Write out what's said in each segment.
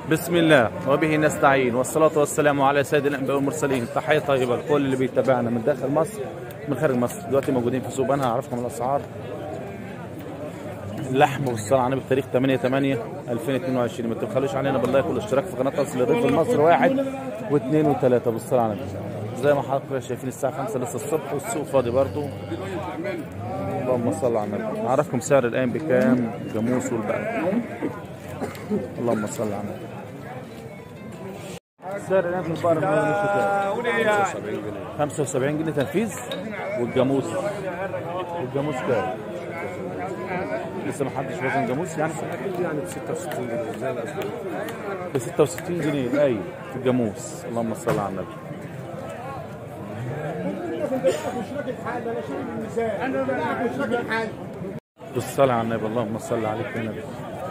بسم الله وبه نستعين والصلاة والسلام على سيد الأنبياء والمرسلين تحية طيبة لكل اللي بيتابعنا من داخل مصر من خارج مصر دلوقتي موجودين في سوق بنها هعرفكم الأسعار اللحم والصلاة على النبي بتاريخ 8 8 2022 ما تبخلوش علينا باللايك والاشتراك في قناة أصل الريف المصري واحد واثنين وثلاثة بالصلاة على النبي زي ما حضراتكم شايفين الساعة 5 لسه الصبح والسوق فاضي برضه اللهم صل على النبي هعرفكم سعر الآن بكام الجاموس والبقر اللهم صل على النبي سعر الآن في البقر كام؟ 75 جنيه تنفيذ والجاموس والجاموس كام؟ لسه ما حدش وزن جاموس يعني يعني ب 66 جنيه زي الاسبوع ب 66 جنيه ايوه الجاموس اللهم صل على النبي بالصلاة على النبي اللهم صل عليك يا نبي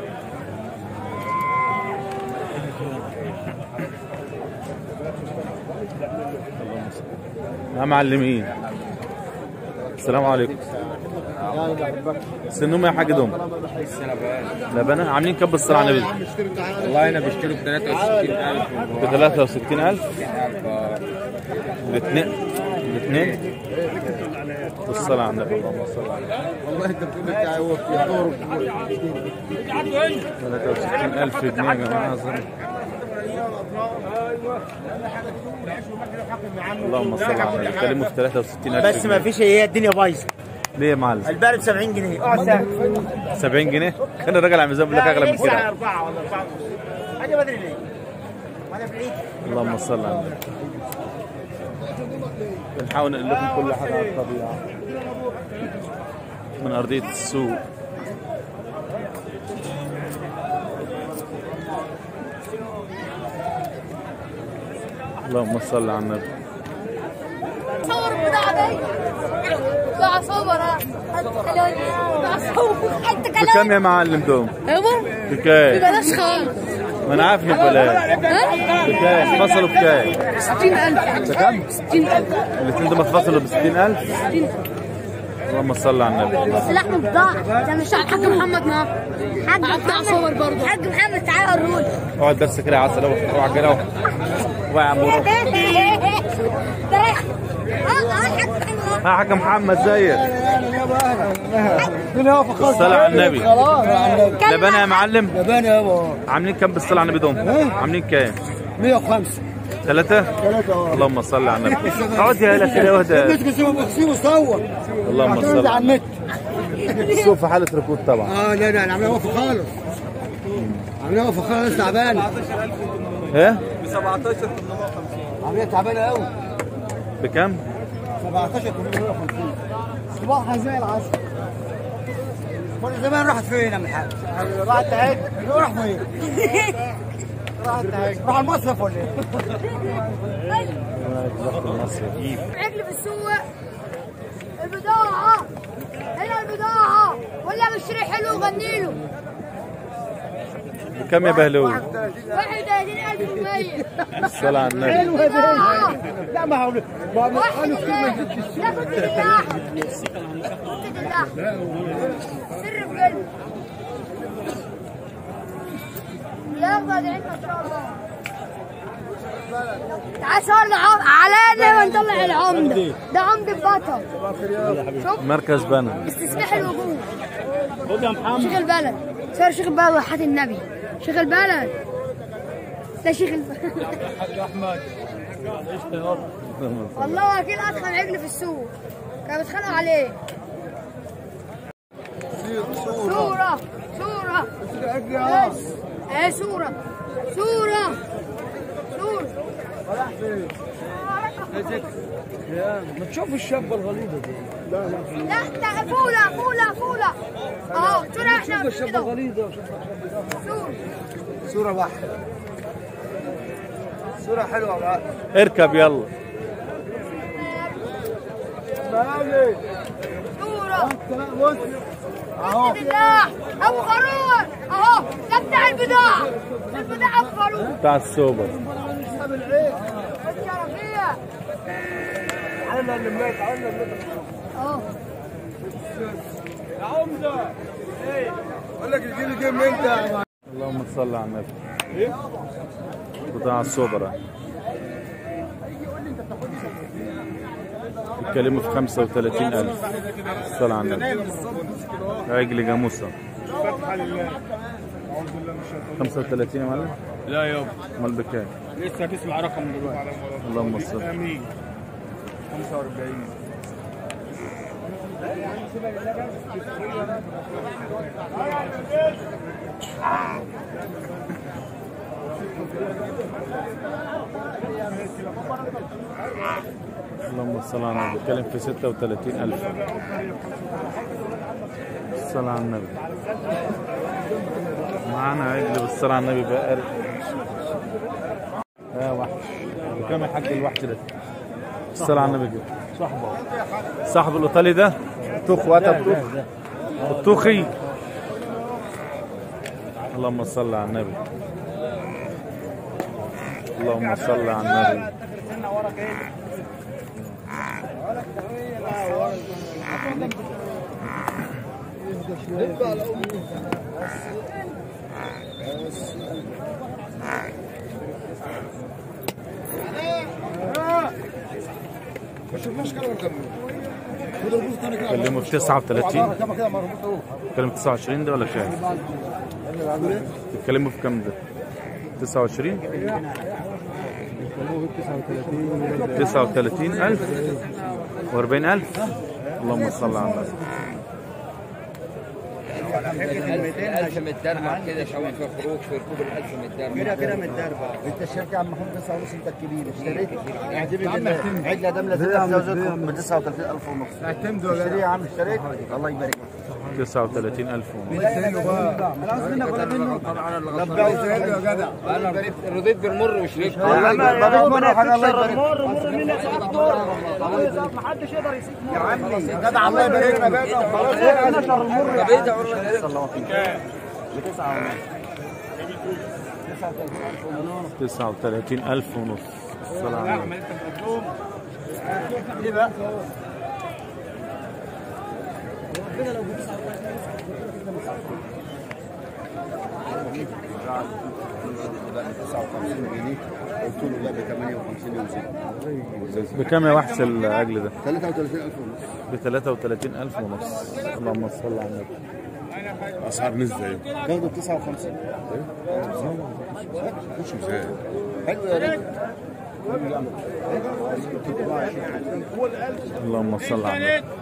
اللهم صل يا معلمين السلام عليكم سنهم يا حاج دوم لبنة عاملين كم بالصلاة على النبي والله انا بشتري ب 63000 ب 63000 الاثنين الاثنين بالصلاة على النبي اللهم صل على النبي والله انت بتقول بتاعي هو في دور 63000 جنيه يا جماعة أظن. اللهم صل على النبي كلمه في 63000 بس ما فيش هي الدنيا بايظه ليه يا معلم البارد 70 جنيه اقعد ساعه 70 جنيه كان الراجل على الميزان بيقول لك اغلى من الساعه كده 4 ولا 4 حاجه بدري ليه؟ وانا في العيد اللهم صل على النبي بنحاول نقول لكم كل حاجه على الطبيعه من ارضيه السوق اللهم صل على النبي صور البضاعة دي طلع صور طلع صور انت بكم يا معلم دوم؟ يابا بكام؟ ببلاش خالص ما انا عارف انك بلاش ها؟ بكام؟ فصلوا بكام؟ 60000 بكام؟ 60000 الاثنين دول اتفصلوا ب 60000 اللهم صل على النبي بس لحم بضاعة ده مش حاج محمد ما حاج محمد صور برضه حاج محمد تعالى الرول اقعد بس كده يا عسل اوعى كده اوعى اوعى يا عم روح. ده رايح اه اه حاج محمد يا حاج محمد زيك الدنيا واقفه خالص الصلاة على النبي خلاص على النبي لبنة يا معلم لبان يابا عاملين كام بالصلاة على النبي دوم؟ عاملين كام؟ 105 ثلاثة؟ ثلاثة اه اللهم صل على النبي اقعد يا هلا كده واهدى النت كسيبه بخسيه وصور اللهم اعتمد صل على النت السوق في حالة ركود طبعا اه لا لا العمليه واقفه خالص العمليه واقفه خالص تعبانه ايه؟ عمليه تعبانه قوي بكام؟ 17 850 صباحها زي العسل كل زمان راحت فين يا عم الحاج؟ راحت تعب راح فين؟ راحت تعب راح المصرف ولا ايه؟ عجل في السوق البضاعة هنا البضاعة ولا بشتري حلو وغني له بكام يا بهلول؟ 31100 الصلاة على النبي البضاعة لا ما هو ما هو واحد قالوا كتير ما لا يزيدش لا كنت بالله كنت بالله سر بقلبي يلا ادعي لنا ان شاء الله تعال صور العم على ما نطلع العمدة ده عمدة بطل شوف مركز بنا استسمح الوجوه خد يا محمد شيخ البلد صار شيخ البلد وحات النبي شيخ البلد ده شيخ البلد والله اكيد ادخل عجل في السوق كانوا بيتخانقوا عليه صورة صورة بس ايه صورة صورة صورة ما تشوف الشابه الغليظه دي لا لا لا ده فولة فولة فولة اهو صورة احنا الشابه كده الغليظه صورة صوره واحده صوره حلوه بقى اركب يلا صورة بص بسم الله ابو قارون اهو ده بتاع البضاعة البضاعة ابو قارون بتاع السوبر الشرفية تعالى اللي تعالى اللي اهو يا عمده اقول لك تجيب جيم انت اللهم صل على النبي بضاعة سوبرا بيتكلموا في 35000 الصلاة على النبي عجل جاموسة 35 يا معلم لا يابا امال بكام؟ لسه هتسمع رقم دلوقتي اللهم صل امين 45 اللهم صل على النبي بتكلم في 36000 الصلاة على النبي معانا عجل بالصلاة على النبي بقى يا وحش بكام الحاج الوحش ده الصلاة على النبي كده صاحبه صاحب الايطالي ده توخ واتب توخ الطوخي اللهم صل على النبي اللهم صل على النبي كلمه في 39 كلمه 29 ده ولا كام؟ تتكلموا في كام ده؟ 29 39000 و40000 اللهم صل على النبي الألف متدربع كده شوي في خروج في ركوب الألف متدربع كده كده متدربة انت الشركة يا عم محمود 9 ونص انت الكبير اشتريت اعتمد بالله عجلة داملة زوجكم ب 39000 ونص اعتمدوا يا يا عم اشتريت الله يبارك لك 39000 ونص انا عاوز منك ولا منه طبعا لا بقى يا جدع أنا رضيت بالمر وشربت الله يبارك منه حاجة الله يبارك مر مر منك ما حدش يقدر يسيب يا عمي جدع الله يبارك لك بقى خلاص نشر المر يا بقيت أقول لك الله فيك بتسعة ونص 39000 ونص الصلاة على النبي ليه بقى؟ قلت له لا ب 58 يوم بكام يا وحش العجل ده؟ 33000 ونص ب 33000 ونص اللهم صل على النبي اسعار نزله تاخده ب 59 مش مزاج حلو يا ريت اللهم صل على النبي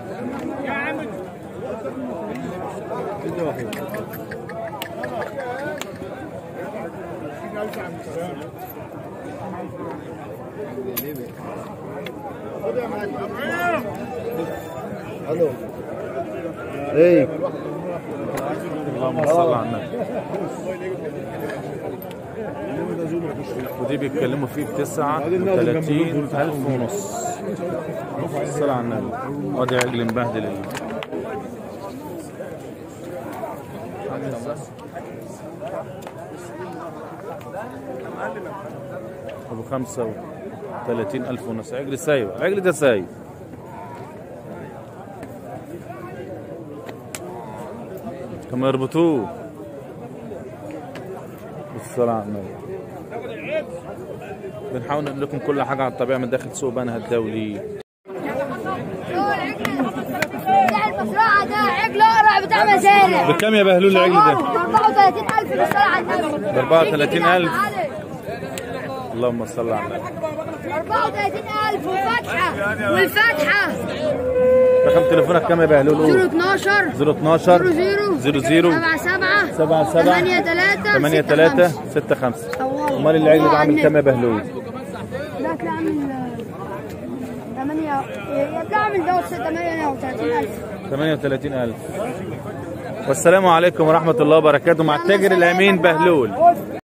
الو ايه اللهم صل على النبي ودي بيتكلموا فيه ب 39000 ونص الصلاة على النبي وادي عجل مبهدل ال- ابو خمسة وثلاثين ألف ونص عجل سايب العجل ده سايب كما يربطوه بالصلاة على النبي بنحاول نقول لكم كل حاجة على الطبيعة من داخل سوق بنها الدولي هو العجل بتاع المزرعة ده عجل أقرع بتاع مزارع بكام يا بهلول العجل ده؟ 34000 بالصلاة على النبي ب 34000 اللهم صل على النبي 34000 وفتحة والفتحة رقم تليفونك كام يا بهلول؟ قول 012 012 00 00 77 77 8 3 8 3 6 5 امال العجل ده عامل كام يا بهلول؟ ده كده عامل 8 يا ده عامل دوت 38000 38000 والسلام عليكم ورحمة الله وبركاته مع التاجر الأمين بهلول